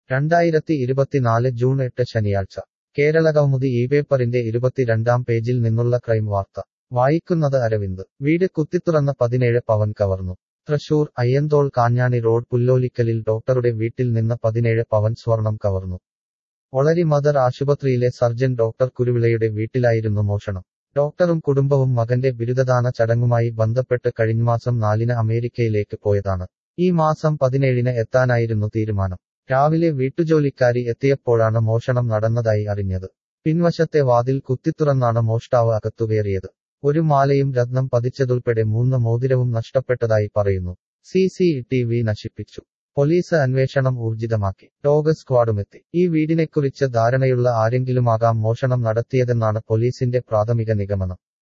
രണ്ടായിരത്തി ഇരുപത്തിനാല് ജൂൺ എട്ട് ശനിയാഴ്ച കേരളകൗമുദി ഈ പേപ്പറിന്റെ ഇരുപത്തിരണ്ടാം പേജിൽ നിന്നുള്ള ക്രൈം വാർത്ത വായിക്കുന്നത് അരവിന്ദ് വീട് കുത്തിത്തുറന്ന പതിനേഴ് പവൻ കവർന്നു തൃശൂർ അയ്യന്തോൾ കാഞ്ഞാണി റോഡ് പുല്ലോലിക്കലിൽ ഡോക്ടറുടെ വീട്ടിൽ നിന്ന് പതിനേഴ് പവൻ സ്വർണം കവർന്നു ഒളരി മദർ ആശുപത്രിയിലെ സർജൻ ഡോക്ടർ കുരുവിളയുടെ വീട്ടിലായിരുന്നു മോഷണം ഡോക്ടറും കുടുംബവും മകന്റെ ബിരുദദാന ചടങ്ങുമായി ബന്ധപ്പെട്ട് കഴിഞ്ഞമാസം നാലിന് അമേരിക്കയിലേക്ക് പോയതാണ് ഈ മാസം പതിനേഴിന് എത്താനായിരുന്നു തീരുമാനം രാവിലെ വീട്ടുജോലിക്കാരി എത്തിയപ്പോഴാണ് മോഷണം നടന്നതായി അറിഞ്ഞത് പിൻവശത്തെ വാതിൽ കുത്തിത്തുറന്നാണ് മോഷ്ടാവ് അകത്തുകയറിയത് ഒരു മാലയും രത്നം പതിച്ചതുൾപ്പെടെ മൂന്ന് മോതിരവും നഷ്ടപ്പെട്ടതായി പറയുന്നു സി സി ടി വി നശിപ്പിച്ചു പോലീസ് അന്വേഷണം ഊർജിതമാക്കി ഡോഗ് സ്ക്വാഡുമെത്തി ഈ വീടിനെക്കുറിച്ച് ധാരണയുള്ള ആരെങ്കിലുമാകാം മോഷണം നടത്തിയതെന്നാണ് പോലീസിന്റെ പ്രാഥമിക നിഗമനം